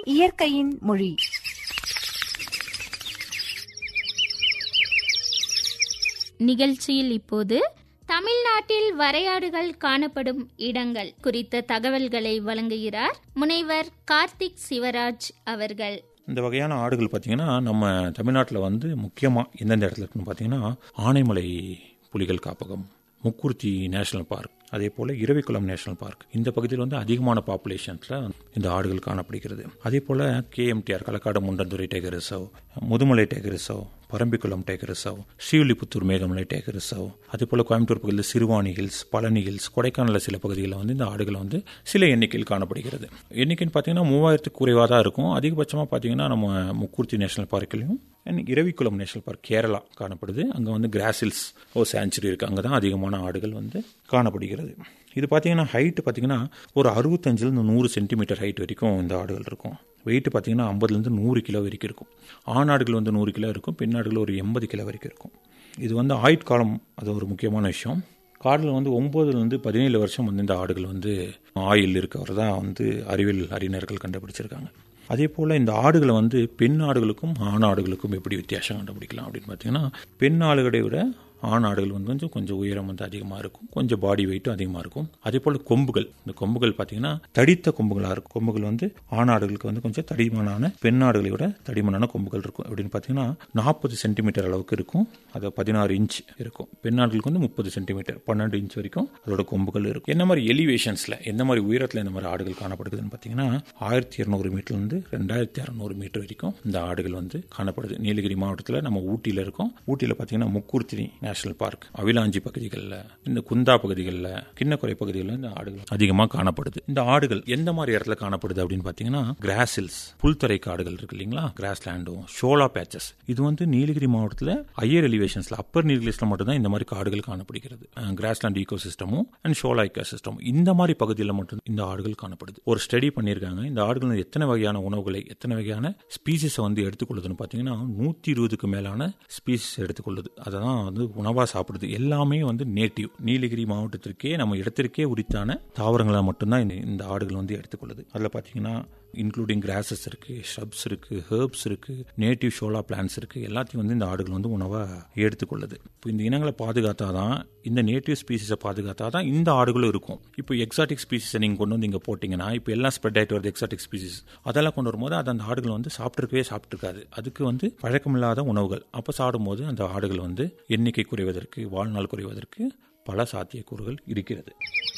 இயற்கையின் மொழி நிகழ்ச்சியில் இப்போது தமிழ்நாட்டில் வரையாடுகள் காணப்படும் இடங்கள் குறித்த தகவல்களை வழங்குகிறார் முனைவர் கார்த்திக் சிவராஜ் அவர்கள் இந்த வகையான ஆடுகள் பார்த்தீங்கன்னா நம்ம தமிழ்நாட்டில் வந்து முக்கியமாக எந்தெந்த இடத்துல இருக்குன்னு பார்த்தீங்கன்னா ஆனைமலை புலிகள் காப்பகம் முக்குர்த்தி நேஷனல் பார்க் அதே போல் இரவிக்குளம் நேஷனல் பார்க் இந்த பகுதியில் வந்து அதிகமான பாப்புலேஷன்ஸில் இந்த ஆடுகள் காணப்படுகிறது அதே போல் KMTR Kalakkad Mundanthurai tiger reserve Mudumalai tiger reserve Parambikulam tiger reserve Srivilliputhur Meghamalai tiger reserve அதே போல் கோயம்புத்தூர் பகுதியில் சிறுவாணி ஹில்ஸ் பழனி ஹில்ஸ் கொடைக்கானல் சில பகுதிகளில் வந்து இந்த ஆடுகள் வந்து சில எண்ணிக்கையில் காணப்படுகிறது எண்ணிக்கைன்னு பார்த்தீங்கன்னா மூவாயிரத்துக்கு குறைவாக தான் இருக்கும் அதிகபட்சமாக பார்த்தீங்கன்னா நம்ம முக்கூர்த்தி நேஷனல் பார்க்கிலையும் இரவிக்குளம் நேஷனல் பார்க் கேரளா காணப்படுது அங்கே வந்து கிராசில்ஸ் ஓ சாஞ்சுரி இருக்குது அங்கே தான் அதிகமான ஆடுகள் வந்து காணப்படுகிறது இது பார்த்தீங்கன்னா ஹைட்டு பார்த்தீங்கன்னா ஒரு அறுபத்தஞ்சிலேருந்து நூறு சென்டிமீட்டர் ஹைட் வரைக்கும் இந்த ஆடுகள் இருக்கும் வெயிட் பார்த்தீங்கன்னா ஐம்பதுலேருந்து நூறு கிலோ வரைக்கும் இருக்கும் ஆண் ஆடுகள் வந்து நூறு கிலோ இருக்கும் பெண் ஆடுகள் ஒரு எண்பது கிலோ வரைக்கும் இருக்கும் இது வந்து ஆயுட்காலம் அது ஒரு முக்கியமான விஷயம் காடில் வந்து ஒம்பதுலேருந்து பதினேழு வருஷம் வந்து இந்த ஆடுகள் வந்து ஆயில் இருக்கவர் தான் வந்து அறிவியல் அறிஞர்கள் கண்டுபிடிச்சிருக்காங்க அதே போல் இந்த ஆடுகளை வந்து பெண் ஆடுகளுக்கும் ஆண் ஆடுகளுக்கும் எப்படி வித்தியாசம் கண்டுபிடிக்கலாம் அப்படின்னு பார்த்தீங்கன்னா பெண் ஆடுகளை விட ஆண் ஆடுகள் வந்து கொஞ்சம் கொஞ்சம் உயரம் வந்து அதிகமாக இருக்கும் கொஞ்சம் பாடி வெயிட்டும் அதிகமாக இருக்கும் அதே போல் கொம்புகள் இந்த கொம்புகள் பார்த்தீங்கன்னா தடித்த கொம்புகளாக இருக்கும் கொம்புகள் வந்து ஆண் ஆடுகளுக்கு வந்து கொஞ்சம் தடிமனான பெண் ஆடுகளை விட தடிமனான கொம்புகள் இருக்கும் அப்படின்னு பார்த்தீங்கன்னா நாற்பது சென்டிமீட்டர் அளவுக்கு இருக்கும் அது பதினாறு இன்ச் இருக்கும் பெண் ஆடுகளுக்கு வந்து முப்பது சென்டிமீட்டர் பன்னெண்டு இன்ச் வரைக்கும் அதோட கொம்புகள் இருக்கும் என்ன மாதிரி எலிவேஷன்ஸில் எந்த மாதிரி உயரத்தில் இந்த மாதிரி ஆடுகள் காணப்படுதுன்னு பார்த்தீங்கன்னா ஆயிரத்தி இரநூறு மீட்டர்லேருந்து ரெண்டாயிரத்தி அறநூறு மீட்டர் வரைக்கும் இந்த ஆடுகள் வந்து காணப்படுது நீலகிரி மாவட்டத்தில் நம்ம ஊட்டியில் இருக்கோம் ஊட்டியில் பார்த்தீங்கன்னா முக்கூர்த்தி நேஷனல் பார்க் அவிலாஞ்சி பகுதிகளில் இந்த குந்தா பகுதிகளில் கிண்ணக்குறை பகுதிகளில் இந்த ஆடுகள் அதிகமாக காணப்படுது இந்த ஆடுகள் எந்த மாதிரி இடத்துல காணப்படுது அப்படின்னு பார்த்தீங்கன்னா கிராசில்ஸ் புல்தரை காடுகள் இருக்கு இல்லைங்களா கிராஸ் லேண்டும் ஷோலா பேச்சஸ் இது வந்து நீலகிரி மாவட்டத்தில் ஹையர் எலிவேஷன்ஸ்ல அப்பர் நீலகிரிஸ்ல மட்டும் தான் இந்த மாதிரி காடுகள் காணப்படுகிறது கிராஸ்லேண்ட் ஈகோ சிஸ்டமும் அண்ட் ஷோலா ஈகோ சிஸ்டம் இந்த மாதிரி பகுதியில் மட்டும் இந்த ஆடுகள் காணப்படுது ஒரு ஸ்டடி பண்ணியிருக்காங்க இந்த ஆடுகள் எத்தனை வகையான உணவுகளை எத்தனை வகையான ஸ்பீசிஸை வந்து எடுத்துக்கொள்ளுதுன்னு பார்த்தீங்கன்னா நூற்றி இருபதுக்கு மேலான ஸ்பீசிஸ் எடுத்துக்கொள்ளுது அதை தான் வந்து உணவாக சாப்பிடுது எல்லாமே வந்து நேட்டிவ் நீலகிரி மாவட்டத்திற்கே நம்ம இடத்திற்கே உரித்தான தாவரங்களை மட்டும்தான் இந்த இந்த ஆடுகள் வந்து எடுத்துக்கொள்ளுது அதில் பார்த்தீங்கன்னா இன்க்ளூடிங் கிராசஸ் இருக்கு ஷப்ஸ் இருக்கு ஹேர்ப்ஸ் இருக்கு நேட்டிவ் ஷோலா பிளான்ஸ் இருக்கு எல்லாத்தையும் வந்து இந்த ஆடுகள் வந்து உணவாக எடுத்துக்கொள்ளுது இப்போ இந்த இனங்களை பாதுகாத்தாதான் இந்த நேட்டிவ் ஸ்பீசிஸை பாதுகாத்தாதான் இந்த ஆடுகளும் இருக்கும் இப்போ எக்ஸாட்டிக் ஸ்பீசிஸை நீங்கள் கொண்டு வந்து இங்கே போட்டிங்கன்னா இப்போ எல்லாம் ஸ்ப்ரெட் ஆகிட்டு வருது எக்ஸாட்டிக் ஸ்பீசிஸ் அதெல்லாம் கொண்டு வரும்போது அது அந்த ஆடுகள் வந்து சாப்பிட்ருக்கவே சாப்பிட்ருக்காது அதுக்கு வந்து பழக்கமில்லாத உணவுகள் அப்போ சாப்பிடும்போது அந்த ஆடுகள் வந்து எண்ணிக்கை குறைவதற்கு வாழ்நாள் குறைவதற்கு பல சாத்தியக்கூறுகள் இருக்கிறது